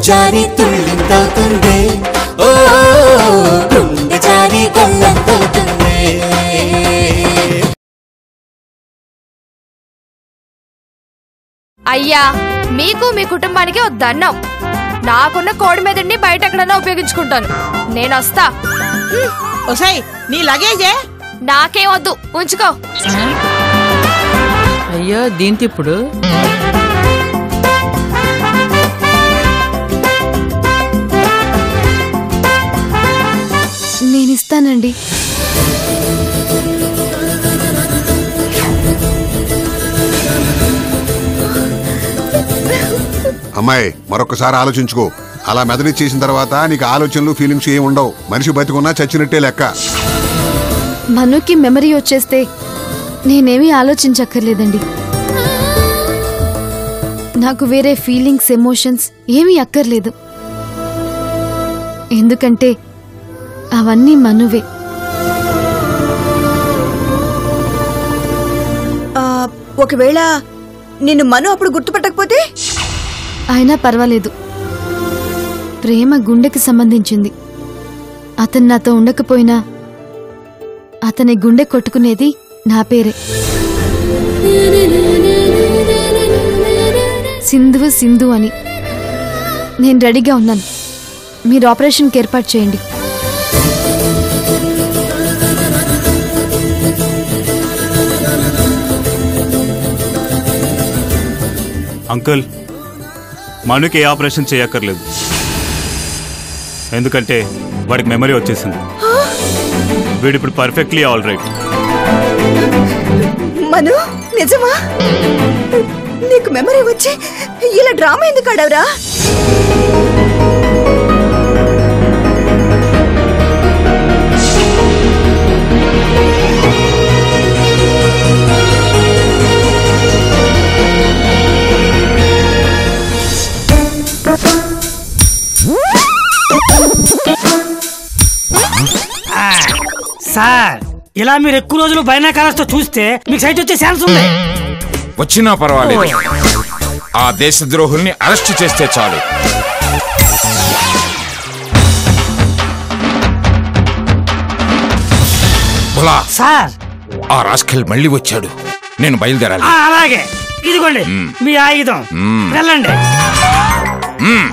జారి తుళ్ళింతవుతుంది ఓ గుండె జారి గల్లంతవుతుంది అయ్యా మీకు మీ కుటుంబానికి ఓ దండం నాకున్న కోడి మీదని బయట ఎక్కడైనా ఉపయోగించుకుంటాను నేను వస్తా ఒసై నీ లగేజే నాకేం వద్దు ఉంచుకో అయ్యో దీంతో ఇప్పుడు నేను ఇస్తానండి అమ్మాయి మరొకసారి ఆలోచించుకో అలా మెదడి చేసిన తర్వాత నీకు ఆలోచనలు ఫీలింగ్స్ ఏమి ఉండవు మనిషి బతికున్నా చచ్చినట్టే లెక్క మనుకి మెమరీ వచ్చేస్తే నేనేమీ ఆలోచించక్కర్లేదండి నాకు వేరే ఫీలింగ్స్ ఎమోషన్స్ ఏమీ అక్కర్లేదు ఎందుకంటే అవన్నీ మనువే ఆ, ఒకవేళ నిన్ను మను అప్పుడు గుర్తుపట్టకపోతే అయినా పర్వాలేదు ప్రేమ గుండెకి సంబంధించింది అతను నాతో ఉండకపోయినా అతని గుండె కొట్టుకునేది నా పేరే సింధువు సింధు అని నేను రెడీగా ఉన్నాను మీరు ఆపరేషన్కి ఏర్పాటు చేయండి అంకుల్ మనుకి ఏ ఆపరేషన్ చేయక్కర్లేదు ఎందుకంటే వాడికి మెమరీ వచ్చేసింది వీడిప్పుడు పర్ఫెక్ట్లీ ఆల్ రైట్ మను నిజమా నీకు మెమరీ వచ్చి ఇలా డ్రామా ఎందుకు ఆడవరా సార్ ఇలా మీరు ఎక్కువ రోజులు బైనాకాలస్తో చూస్తే మీకు సైట్ వచ్చే ఛాన్స్ ఉంది వచ్చినా పర్వాలేదు ఆ దేశద్రోహుల్ని అరెస్ట్ చేస్తే చాలు బులా సార్ ఆ రాస్కెల్ మళ్ళీ వచ్చాడు నేను బయలుదేరాలి ఆ, అలాగే ఇదిగోండి మీ ఆయుధం మ్మ్. వెళ్ళండి మ్మ్.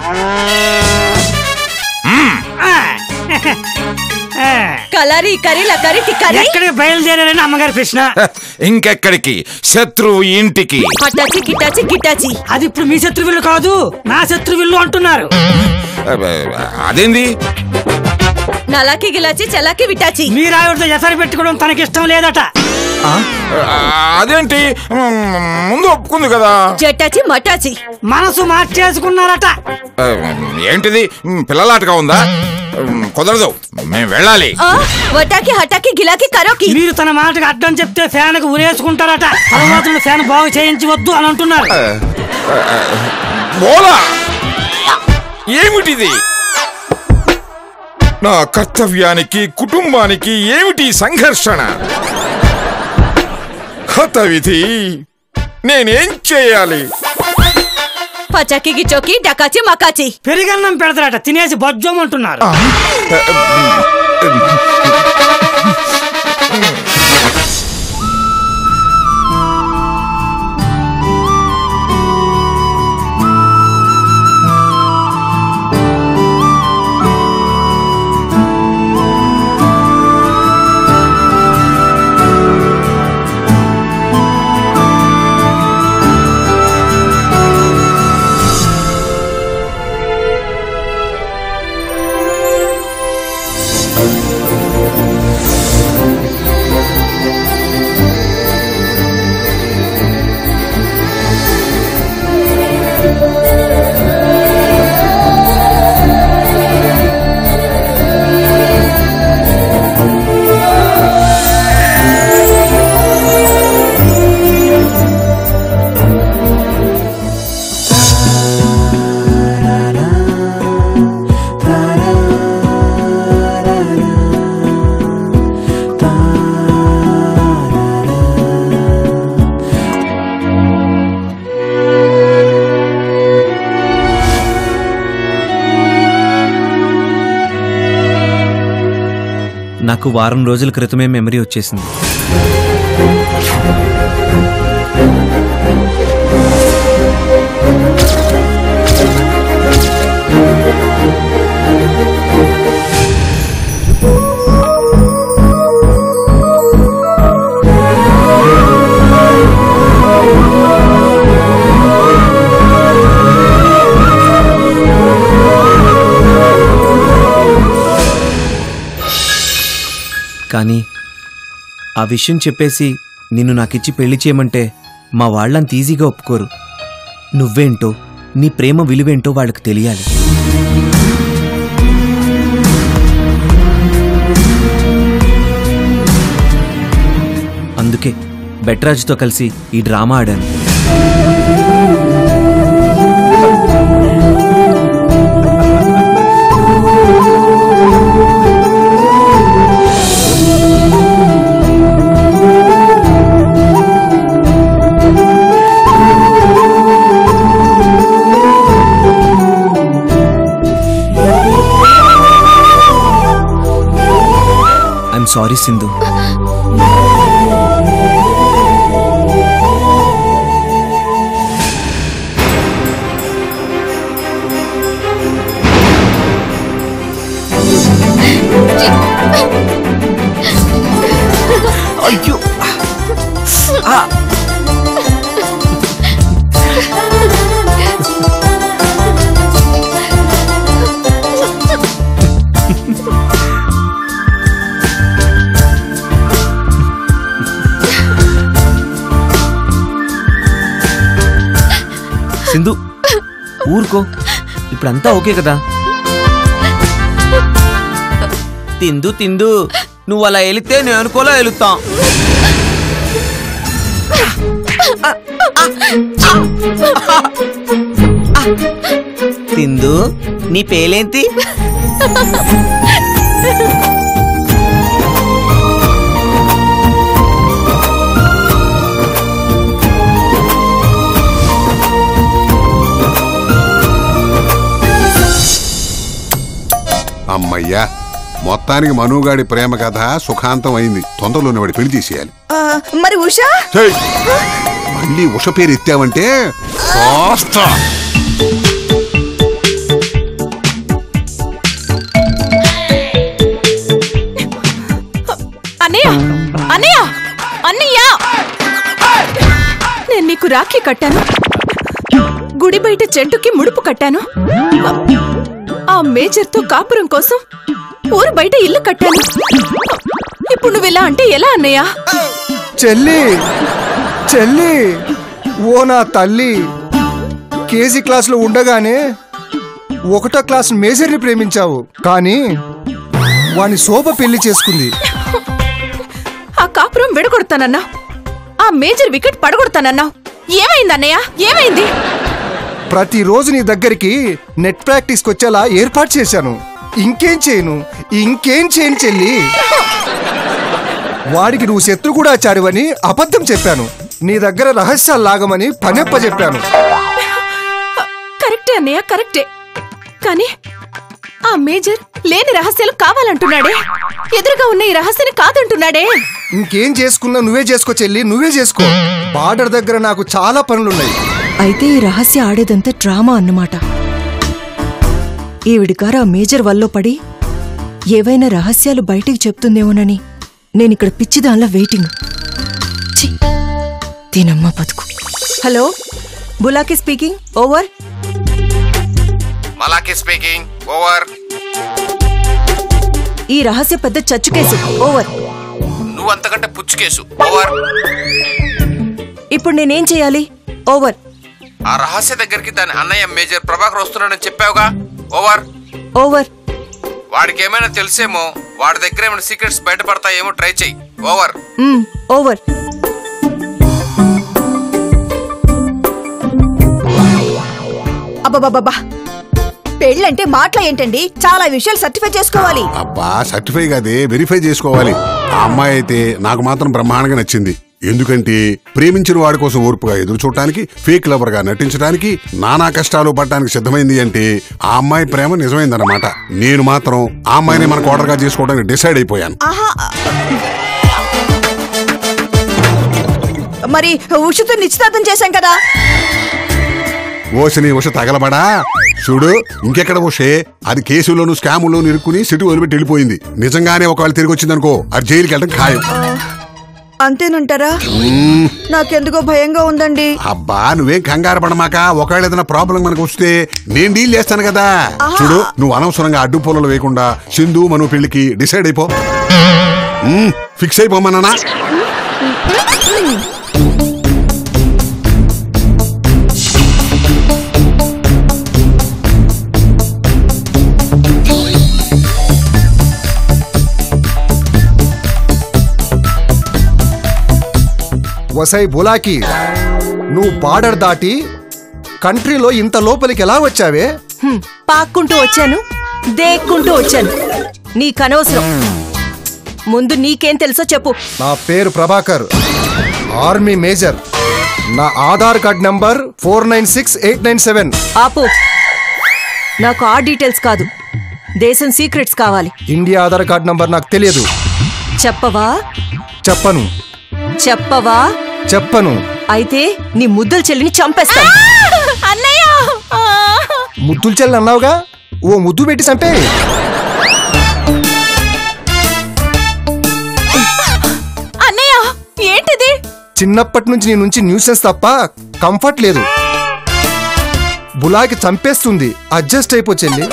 ఆ. ఆ. కలారి కరీలా కరీ టిక్కరి ఎక్కడికి బయలుదేరారని అమ్మగారి ప్రశ్న హ, ఇంకెక్కడికి శత్రువు ఇంటికి హటాచి గిటాచి గిటాచి అది ఇప్పుడు మీ శత్రువులు కాదు నా శత్రువులు అంటున్నారు అబ్బ, అదేంది నలాకి గిలాచి చలాకి విటాచి మీరు ఆవిడతో ఎసరు పెట్టుకోవడం తనకిష్టం లేదట ఆ, అదేంటి మ్, ముందు ఒప్పుకుంది కదా జటాచి మటాచి మనసు మార్చేసుకున్నారట ఆ, ఏంటిది మ్, పిల్లలాటగా ఉందా మ్, కుదరదు మేము వెళ్ళాలి ఆ, వటాకి హటాకి గిలాకి కరోకి మీరు తన మాటకు అడ్డం చెప్తే ఫ్యాన్ కు ఉరేసుకుంటారట తర్వాత ఫ్యాన్ బాగు చేయించవద్దు అని అంటున్నారు బోలా ఏమిటిది నా కర్తవ్యానికి కుటుంబానికి ఏమిటి సంఘర్షణ హత విధి నేనేం చేయాలి పచాకి గిచోకి డకాచి మకాచి పెరిగన్నం పెడతారట తినేసి బొజ్జోమంటున్నారు నాకు వారం రోజుల క్రితమే మెమరీ వచ్చేసింది కానీ ఆ విషయం చెప్పేసి నిన్ను నాకిచ్చి పెళ్లి చేయమంటే మా వాళ్ళంత ఈజీగా ఒప్పుకోరు నువ్వేంటో నీ ప్రేమ విలువేంటో వాళ్ళకి తెలియాలి అందుకే బెట్రాజ్తో కలిసి ఈ డ్రామా ఆడాను ఐఎమ్ సారీ సింధు అయ్యో సింధు ఊరుకో ఇప్పుడంతా ఓకే కదా తిందు తిందు నువ్వు అలా వెళితే నేను అనుకోలా వెళుతాం తిందు నీ పేలేంటి అమ్మయ్యా మొత్తానికి మనుగాడి ప్రేమ కథ సుఖాంతం అయింది తొందరలోనే వాడి పెళ్లి చేసేయాలి ఆ, మరి ఉషా ఛేయ్! మళ్ళీ ఉష పేరు ఎత్తావంటే కాస్త అన్నయ్య అన్నయ్య అన్నయ్య నేను నీకు రాఖీ కట్టాను గుడి బయట చెట్టుకి ముడుపు కట్టాను ఆ మేజర్తో కాపురం కోసం ఊరు బయట ఇల్లు కట్టాను ఇప్పుడు నువ్వు ఇలా అంటే ఎలా అన్నయ్య చెల్లి చెల్లి ఓ నా తల్లి కేజీ క్లాసులో ఉండగానే ఒకటో క్లాస్ మేజర్ని ప్రేమించావు కానీ వాని శోభ పెళ్లి చేసుకుంది ఆ కాపురం విడగొడతానన్నా ఆ మేజర్ వికెట్ పడగొడతానన్నా ఏమైంది అన్నయ్య ఏమైంది ప్రతిరోజు నీ దగ్గరికి నెట్ ప్రాక్టీస్కి వచ్చేలా ఏర్పాటు చేశాను ఇంకేం చేయను ఇంకేం చేయను చెల్లి వాడికి నువ్వు శత్రు కూడా చారువని అబద్ధం చెప్పాను నీ దగ్గర రహస్యాలు లాగమని పనెప్ప చెప్పాను కరెక్టే అన్నయ్య కరెక్టే కానీ ఆ మేజర్ లేని రహస్యాలు కావాలంటున్నాడే ఎదురుగా ఉన్న ఈ రహస్యాన్ని కాదంటున్నాడే ఇంకేం చేసుకున్నా నువ్వే చేసుకో చెల్లి నువ్వే చేసుకో బార్డర్ దగ్గర నాకు చాలా పనులున్నాయి అయితే ఈ రహస్య ఆడేదంతా డ్రామా అన్నమాట ఈవిడికారు ఆ మేజర్ వల్లో పడి ఏవైనా రహస్యాలు బయటికి చెప్తుందేమోనని నేనిక్కడ పిచ్చిదానిలా వెయిటింగ్ ఛీ, దీనమ్మ బతుకు hello Bulaki speaking over Malaki speaking over ఈ రహస్య పెద్ద చచ్చు కేసు ఓవర్ నువ్వు అంతకంటే పుచ్చు కేసు ఓవర్ ఇప్పుడు నేనేం చేయాలి ఓవర్ ఆ రహస్య దగ్గరికి దాని అన్నయ్య మేజర్ ప్రభాకర్ వస్తున్నాడని చెప్పావుగా ఓవర్ ఓవర్ వాడికి ఏమైనా తెలిసేమో వాడి దగ్గర ఏమైనా సీక్రెట్స్ బయటపడతాయేమో ట్రై చెయ్యి ఓవర్ మ్, ఓవర్ అబ్బబ్బబ్బా పెళ్ళంటే మాటలు ఏంటండి చాలా విషయాలు సర్టిఫై చేసుకోవాలి అబ్బా సర్టిఫై కాదే వెరిఫై చేసుకోవాలి ఆ అమ్మాయి అయితే నాకు మాత్రం బ్రహ్మాండంగా నచ్చింది ఎందుకంటే ప్రేమించిన వాడి కోసం ఓర్పుగా ఎదురు చూడటానికి ఫేక్ లవర్ గా నటించడానికి నానా కష్టాలు పడటానికి సిద్ధమైంది అంటే ఆ అమ్మాయి ప్రేమ నిజమైందన్నమాట నేను మాత్రం ఆ అమ్మాయిని మన కోడలుగా చేసుకోవడానికి డిసైడ్ అయిపోయాను ఆహా మరి ఉషితో నిశ్చితార్థం చేశాం కదా ఓసిని ఉష తగలబడా చూడు ఇంకెక్కడ ఉషే అది కేసులోను స్కాములోను ఇరుక్కుని సిటీ వదిలిపెట్టి వెళ్ళిపోయింది నిజంగానే ఒకవేళ తిరిగి వచ్చిందనుకో అది జైలుకి వెళ్ళడం ఖాయం అంతేనంటారా మ్మ్. నాకెందుకో భయంగా ఉందండి అబ్బా నువ్వేం కంగారు పడమాక ఒకవేళ ఏదైనా ప్రాబ్లం మనకు వస్తే నేను డీల్ చేస్తాను కదా చూడు నువ్వు అనవసరంగా అడ్డు పొలలు వేయకుండా సింధు మను పెళ్లికి డిసైడ్ అయిపో మ్మ్, ఫిక్స్ అయిపోమన్నా వసై బులాకి నువ్వు బార్డర్ దాటి కంట్రీలో ఇంత లోపలికి ఎలా వచ్చావే హ్మ్, పాక్కుంటూ వచ్చాను దేక్కుంటూ వచ్చాను నీకనవసరం ముందు నీకేం తెలుసో చెప్పు నా పేరు ప్రభాకర్ ఆర్మీ మేజర్ నా Aadhaar card number four nine six eight nine seven ఆపు నాకు ఆ డీటెయిల్స్ కాదు దేశం సీక్రెట్స్ కావాలి ఇండియా ఆధార్ కార్డ్ నంబర్ నాకు తెలియదు చెప్పవా చెప్పను చెప్పవా చెప్పను అయితే నీ ముద్దుల చెల్లిని చంపేస్తాను అన్నయ్య ముద్దులు చెల్లి అన్నావుగా ఓ ముద్దు పెట్టి చంపే అన్నయ్య ఏంటిది చిన్నప్పటి నుంచి నీ నుంచి న్యూసెన్స్ తప్ప కంఫర్ట్ లేదు బులాకి చంపేస్తుంది అడ్జస్ట్ అయిపో చెల్లి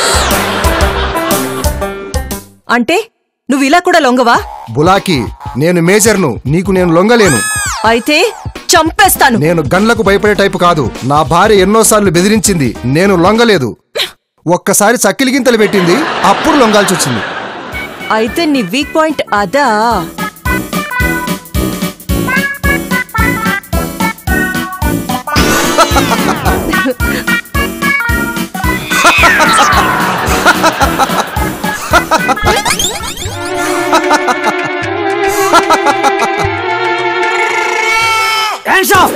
అంటే నువ్వు ఇలా కూడా లొంగవా బులాకి నేను మేజర్ను నీకు నేను లొంగలేను అయితే చంపేస్తాను నేను గన్లకు భయపడే టైపు కాదు నా భార్య ఎన్నోసార్లు బెదిరించింది నేను లొంగలేదు ఒక్కసారి చక్కిలి గింతలు పెట్టింది అప్పుడు లొంగాల్సి వచ్చింది అయితే నీ వీక్ పాయింట్ అదా హ్యాండ్స్ ఆఫ్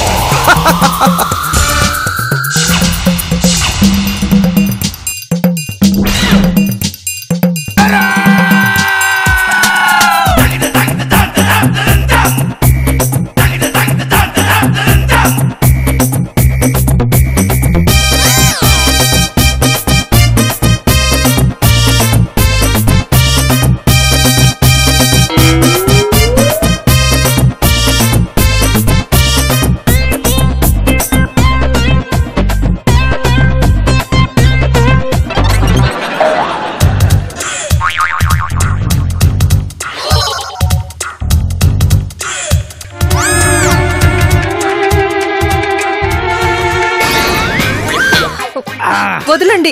వదలండి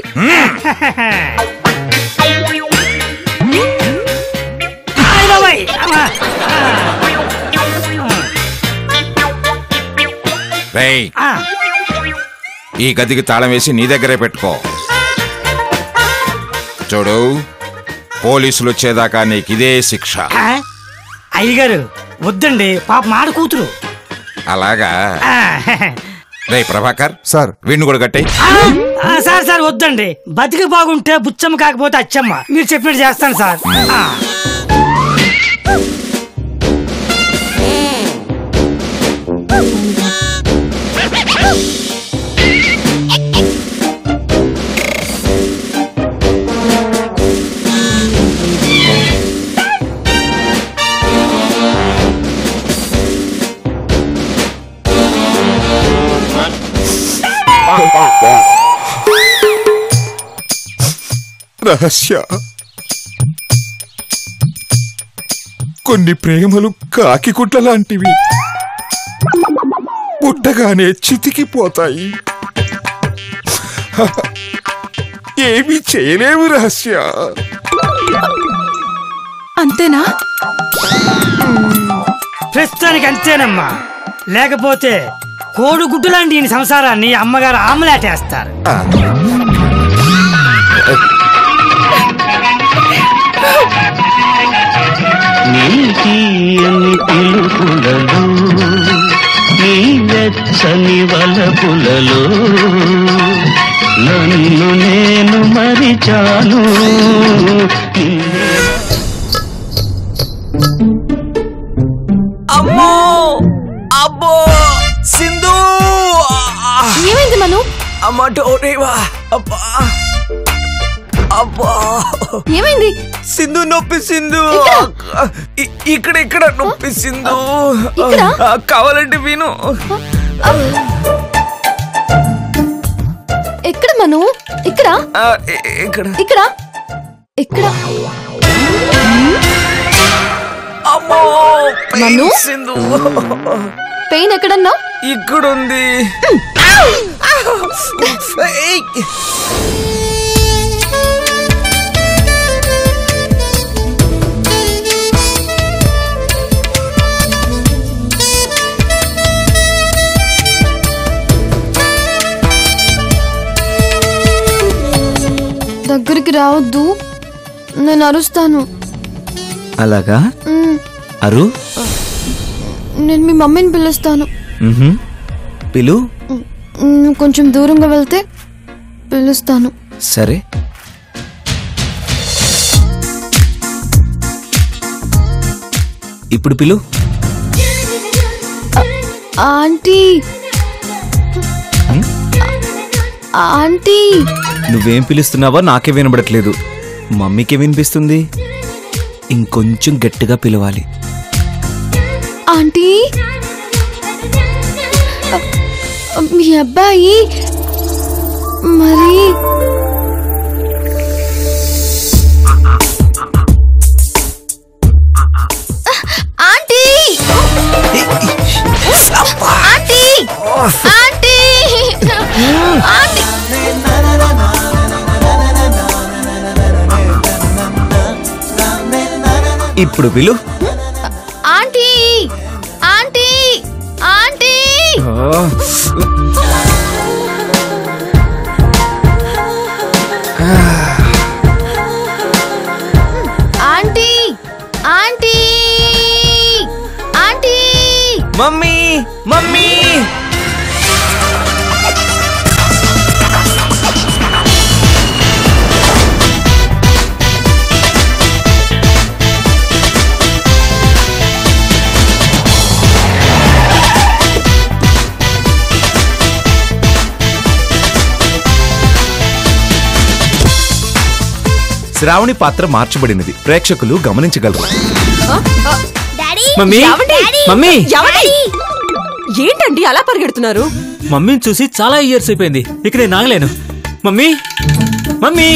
హాయ్ బాబాయ్ అమ్మా. రేయ్ ఆ, ఈ గదికి తాళం వేసి నీ దగ్గరే పెట్టుకో చూడు పోలీసులు వచ్చేదాకా నీకు ఇదే శిక్ష ఆ? అయ్యగారు వద్దండి పాప మాడ కూతురు అలాగా ఆ, రే ప్రభాకర్ సార్ వీడిని కూడా కట్టే ఆ, ఆ, సార్ సార్ వద్దండి బతికి బాగుంటే బుచ్చమ్మ కాకపోతే అచ్చమ్మ మీరు చెప్పినట్టు చేస్తాను సార్ ఆ. రహస్య కొన్ని ప్రేమలు కాకి కుట్ల లాంటివి పుట్టగానే చితికిపోతాయి ఏమీ చేయలేవు రహస్య అంతేనా ప్రస్తుతానికి అంతేనమ్మా లేకపోతే కోడిగుడ్డు లాంటి ఈయన సంసారాన్ని అమ్మగారు ఆమలాటేస్తారు నీ తీయని పిలుపులలో నీ వెచ్చని వలపులలో నన్ను నేను మరిచాను అమ్మో అబ్బో సింధు ఏమైంది మను అమ్మ డోరేవా అబ్బా అబ్బా ఏమైంది సింధు నొప్పి సింధు ఇ- ఇక్కడ ఇక్కడ నొప్పి సింధు ఇక్కడ? ఆ, కావాలంటే విను ఎక్కడ మను ఇక్కడ ఆ, ఇ- ఇక్కడ ఇక్కడ ఇక్కడ అమ్మో మను? పెయిన్ సింధు పెయిన్ ఎక్కడన్నా ఇక్కడ ఉంది ఏయ్. దగ్గరికి రావద్దు నేను అరుస్తాను అలాగా మ్, అరు నేను మీ మమ్మీని పిలుస్తాను మ్హూ. పిలు మ్, కొంచెం దూరంగా వెళ్తే పిలుస్తాను సరే ఇప్పుడు పిలు ఆంటీ ఆంటీ నువ్వేం పిలుస్తున్నావో నాకే వినబడట్లేదు మమ్మీకే వినిపిస్తుంది ఇంకొంచెం గట్టిగా పిలవాలి ఆంటీ మీ అబ్బాయి మరి ఆంటీ ఆంటీ ఆంటీ ఆంటీ ఇప్పుడు పిలు aunty aunty aunty aunty aunty aunty mummy mummy Sravani పాత్ర మార్చబడినది ప్రేక్షకులు గమనించగలరు మమ్మీ మమ్మీ ఏంటండి అలా పరిగెడుతున్నారు మమ్మీని చూసి చాలా ఇయర్స్ అయిపోయింది ఇక నేను నాగలేను మమ్మీ మమ్మీ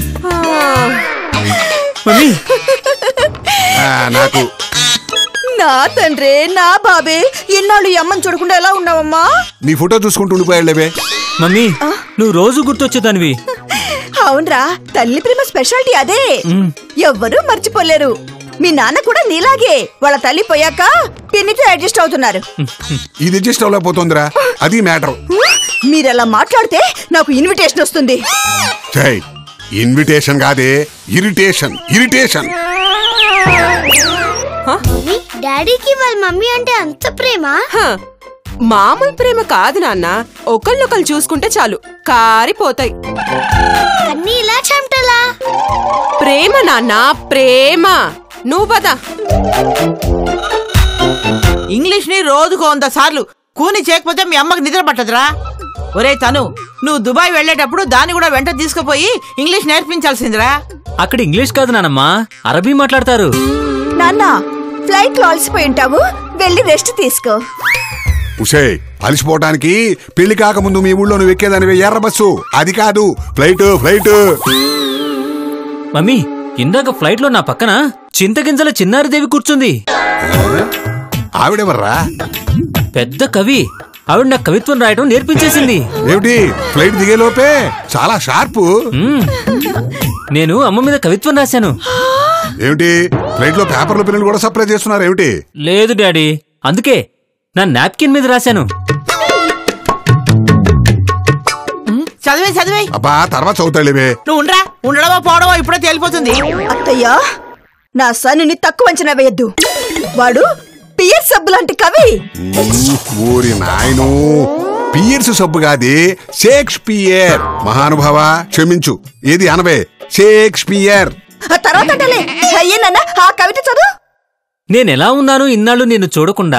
మమ్మీ ఆ, నాకు నా తండ్రే నా బాబే ఇన్నాళ్ళు ఈ అమ్మని చూడకుండా ఎలా ఉన్నావమ్మా నీ ఫోటో చూసుకుంటూ ఉండిపోయాడులేవే మమ్మీ నువ్వు రోజు గుర్తొచ్చేదానివి అవునరా తల్లి ప్రేమ స్పెషాలిటీ అదే మ్. ఎవ్వరూ మర్చిపోలేరు మీ నాన్న కూడా నీలాగే వాళ్ళ తల్లి పోయాక పిన్నితో అడ్జస్ట్ అవుతున్నారు ఇది అడ్జస్ట్ అవ్వలేకపోతుందిరా అది మ్యాటర్ మీరలా మాట్లాడితే నాకు ఇన్విటేషన్ వస్తుంది చై ఇన్విటేషన్ కాదే ఇరిటేషన్ ఇరిటేషన్ డాడీకి వాళ్ళ మమ్మీ అంటే అంత ప్రేమ మామూలు ప్రేమ కాదు నాన్న ఒకళ్ళొకళ్ళు చూసుకుంటే చాలు కారిపోతాయి అన్ని ఇలా చెమటలా ప్రేమ నాన్న ప్రేమ నువ్వు పద ఇంగ్లీష్ ని రోజుకు వంద సార్లు కూని చేయకపోతే మీ అమ్మకి నిద్ర పట్టదురా ఒరే తను నువ్వు దుబాయ్ వెళ్ళేటప్పుడు దాన్ని కూడా వెంట తీసుకుపోయి ఇంగ్లీష్ నేర్పించాల్సిందిరా అక్కడ ఇంగ్లీష్ కాదు నానమ్మా అరబీ మాట్లాడతారు నాన్న ఫ్లైట్ లో అలసిపోయి ఉంటావు వెళ్ళి రెస్ట్ తీసుకో ఉషే అలసిపోవటానికి పెళ్లి కాకముందు మీ ఊళ్ళో నువ్వు ఎక్కేదానివే ఎర్ర బస్సు అది కాదు ఫ్లైట్ ఫ్లైట్ మమ్మీ ఇందాక ఫ్లైట్ లో నా పక్కన చింతగింజల చిన్నారిదేవి కూర్చుంది ఆవిడెవర్రా పెద్ద కవి ఆవిడ నాకు కవిత్వం రాయడం నేర్పించేసింది ఏమిటి ఫ్లైట్ దిగేలోపే చాలా షార్ప్ మ్మ్. నేను అమ్మ మీద కవిత్వం రాశాను ఏమిటి ఫ్లైట్ లో పేపర్లు పిల్లలు కూడా సప్లై చేస్తున్నారు ఏమిటి లేదు డాడీ అందుకే నా నాప్కిన్ మీద రాశాను చదివే చదివే అబ్బా తర్వాత చదువుతాడులేవే నువ్వు ఉండరా ఉండడమో పోవడమో ఇప్పుడే తేలిపోతుంది అత్తయ్యా నా సన్నిని తక్కువ అంచనా వేయద్దు వాడు పిఎస్ సబ్బు లాంటి కవి మ్మ్, ఊరి నాయను పియర్స్ సబ్బు కాది షేక్స్పియర్ మహానుభావ క్షమించు ఏది అనవే షేక్స్పియర్ ఆ తర్వాత అంటలే అయ్యేనన్న ఆ కవిత చదువు నేనెలా ఉన్నాను ఇన్నాళ్ళు నిన్ను చూడకుండా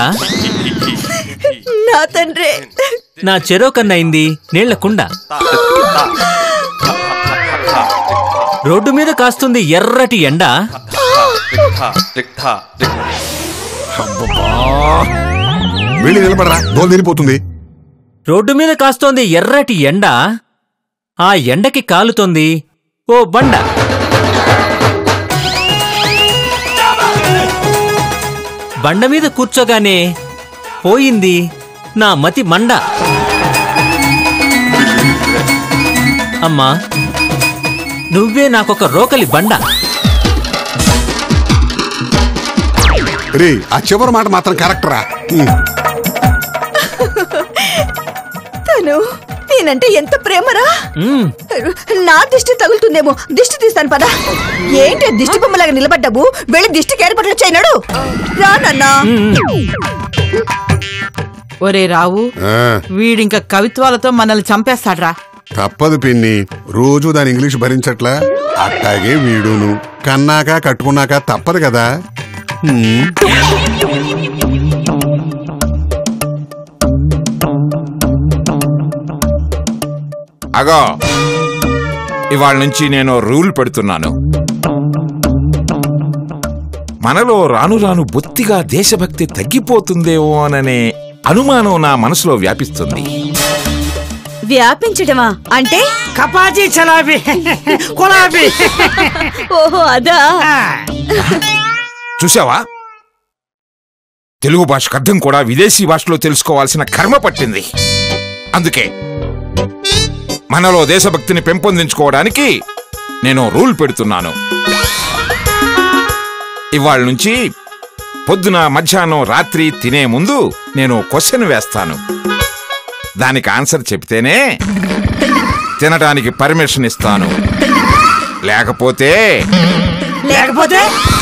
నా తండ్రి నా చెరో కన్నయింది నీళ్లకుండ రోడ్డు మీద కాస్తుంది ఎర్రటి ఎండ వెళ్ళి నిలబడరా దోలు తిరిగిపోతుంది రోడ్డు మీద కాస్తోంది ఎర్రటి ఎండ ఆ ఎండకి కాలుతోంది ఓ బండ బండ మీద కూర్చోగానే పోయింది నా మతి మండ అమ్మా నువ్వే నాకొక రోకలి బండ రే ఆ చివరి మాట మాత్రం కరెక్ట్ రా మ్మ్. తను నేనంటే ఎంత ప్రేమరా మ్మ్. నా దిష్టి తగులుతుందేమో దిష్టి తీస్తాను పదా ఏంటి దిష్టి బొమ్మలాగా నిలబడ్డావు వెళ్ళి దిష్టికి ఏర్పాట్లు చేయనాడు రా నాన్నా ఒరే రావు ఆ, వీడింక కవిత్వాలతో మనల్ని చంపేస్తాడ్రా తప్పదు పిన్ని రోజు దాని ఇంగ్లీష్ భరించట్లా అట్టాగే వీడును కన్నాక కట్టుకున్నాక తప్పదు కదా మ్మ్. అగో ఇవాళ నుంచి నేను రూల్ పెడుతున్నాను మనలో రాను రాను బొత్తిగా దేశభక్తి తగ్గిపోతుందేమో అననే అనుమానం నా మనసులో వ్యాపిస్తుంది వ్యాపించడమా అంటే కపాజీ చలాబీ కొలాబీ ఓహో అదా చూసావా తెలుగు భాషకు అర్థం కూడా విదేశీ భాషలో తెలుసుకోవాల్సిన కర్మ పట్టింది అందుకే మనలో దేశభక్తిని పెంపొందించుకోవడానికి నేను రూల్ పెడుతున్నాను ఇవాళ నుంచి పొద్దున మధ్యాహ్నం రాత్రి తినే ముందు నేను క్వశ్చన్ వేస్తాను దానికి ఆన్సర్ చెప్తేనే తినడానికి పర్మిషన్ ఇస్తాను లేకపోతే లేకపోతే